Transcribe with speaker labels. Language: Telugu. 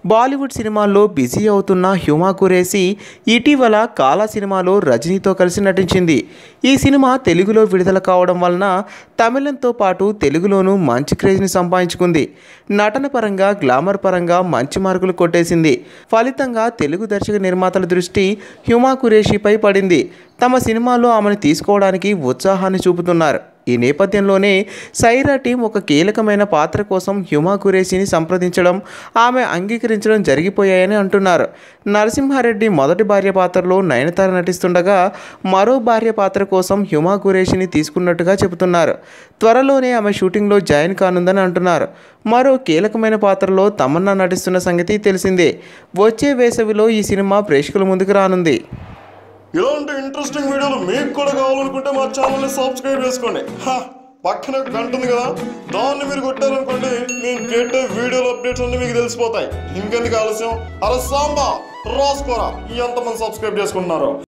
Speaker 1: బాలీవుడ్ సినిమాల్లో బిజీ అవుతున్న హ్యూమా కురేసి ఇటీవల కాలా సినిమాలో రజనీతో కలిసి నటించింది ఈ సినిమా తెలుగులో విడుదల కావడం వలన తమిళంతో పాటు తెలుగులోనూ మంచి క్రేజ్ని సంపాదించుకుంది నటన పరంగా గ్లామర్ పరంగా మంచి మార్కులు కొట్టేసింది ఫలితంగా తెలుగు దర్శక నిర్మాతల దృష్టి హ్యూమా కురేషిపై పడింది తమ సినిమాలో ఆమెను తీసుకోవడానికి ఉత్సాహాన్ని చూపుతున్నారు ఈ నేపథ్యంలోనే సైరా టీం ఒక కీలకమైన పాత్ర కోసం హ్యూమా కురేషిని సంప్రదించడం ఆమె అంగీకరించడం జరిగిపోయాయని అంటున్నారు నరసింహారెడ్డి మొదటి భార్య పాత్రలో నయనతార నటిస్తుండగా మరో భార్య పాత్ర కోసం హ్యూమా కురేషిని తీసుకున్నట్టుగా చెబుతున్నారు త్వరలోనే ఆమె షూటింగ్లో జాయిన్ కానుందని అంటున్నారు మరో కీలకమైన పాత్రలో తమన్నా నటిస్తున్న సంగతి తెలిసిందే వచ్చే వేసవిలో ఈ సినిమా ప్రేక్షకుల ముందుకు రానుంది
Speaker 2: ఇలాంటి ఇంట్రెస్టింగ్ వీడియోలు మీకు కూడా కావాలనుకుంటే మా ఛానల్ని సబ్స్క్రైబ్ చేసుకోండి హా, పక్కన ఒక గంట ఉంది కదా దాన్ని మీరు కొట్టారనుకోండి నేను పెట్టే వీడియోల అప్డేట్స్ అన్ని మీకు తెలిసిపోతాయి ఇంకెందుకు ఆలస్యం అరే సాంబా రాసుకోరా ఎంతమంది సబ్స్క్రైబ్ చేసుకుంటున్నారు